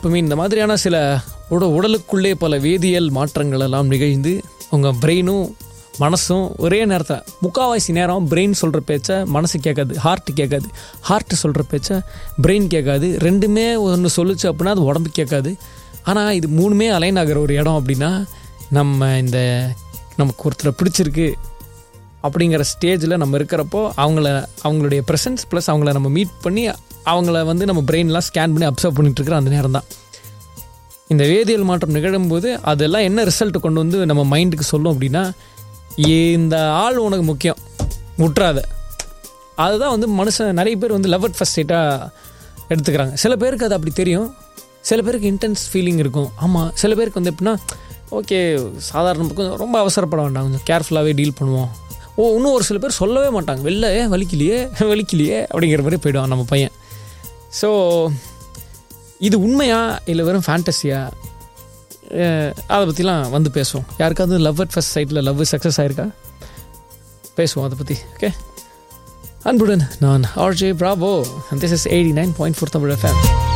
டோப்பமின் இந்த மாதிரியான சில உட உடலுக்குள்ளே பல வேதியியல் மாற்றங்கள் எல்லாம் நிகழ்ந்து உங்கள் பிரெயினும் மனசும் ஒரே நேரத்தில் முக்கால்வாசி நேரம் பிரெயின் சொல்கிற பேச்சை மனசு கேட்காது ஹார்ட் கேட்காது ஹார்ட் சொல்கிற பேச்சை பிரெயின் கேட்காது ரெண்டுமே ஒன்று சொல்லுச்சு அப்படின்னா அது உடம்பு கேட்காது ஆனால் இது மூணுமே அலைன் ஆகிற ஒரு இடம் அப்படின்னா நம்ம இந்த நமக்கு ஒருத்தரை பிடிச்சிருக்கு அப்படிங்கிற ஸ்டேஜில் நம்ம இருக்கிறப்போ அவங்கள அவங்களுடைய ப்ரெசன்ஸ் ப்ளஸ் அவங்கள நம்ம மீட் பண்ணி அவங்கள வந்து நம்ம பிரெயின்லாம் ஸ்கேன் பண்ணி அப்சர்வ் பண்ணிட்டு இருக்கிற அந்த நேரம் தான் இந்த வேதியியல் மாற்றம் நிகழும்போது அதெல்லாம் என்ன ரிசல்ட் கொண்டு வந்து நம்ம மைண்டுக்கு சொல்லும் அப்படின்னா இந்த ஆள் உனக்கு முக்கியம் முற்றாத அதுதான் வந்து மனுஷன் நிறைய பேர் வந்து லவ் அட் ஃபஸ்ட் ஸ்டேட்டாக எடுத்துக்கிறாங்க சில பேருக்கு அது அப்படி தெரியும் சில பேருக்கு இன்டென்ஸ் ஃபீலிங் இருக்கும் ஆமாம் சில பேருக்கு வந்து எப்படின்னா ஓகே சாதாரண கொஞ்சம் ரொம்ப அவசரப்பட வேண்டாம் கொஞ்சம் கேர்ஃபுல்லாகவே டீல் பண்ணுவோம் ஓ இன்னும் ஒரு சில பேர் சொல்லவே மாட்டாங்க வெளில "ஏ, வலிக்கலையே வலிக்கலையே அப்படிங்கிற மாதிரி போயிடுவான் நம்ம பையன் ஸோ இது உண்மையா இல்லை வெறும் ஃபேண்டஸியா அதை பற்றிலாம் வந்து பேசுவோம் யாருக்காவது லவ் அட் ஃபர்ஸ்ட் சைட்டில் லவ் சக்ஸஸ் ஆயிருக்கா பேசுவோம் அதை பற்றி ஓகே அன்புடன் நான் RJ Bravo this is eighty nine point four Tamil FM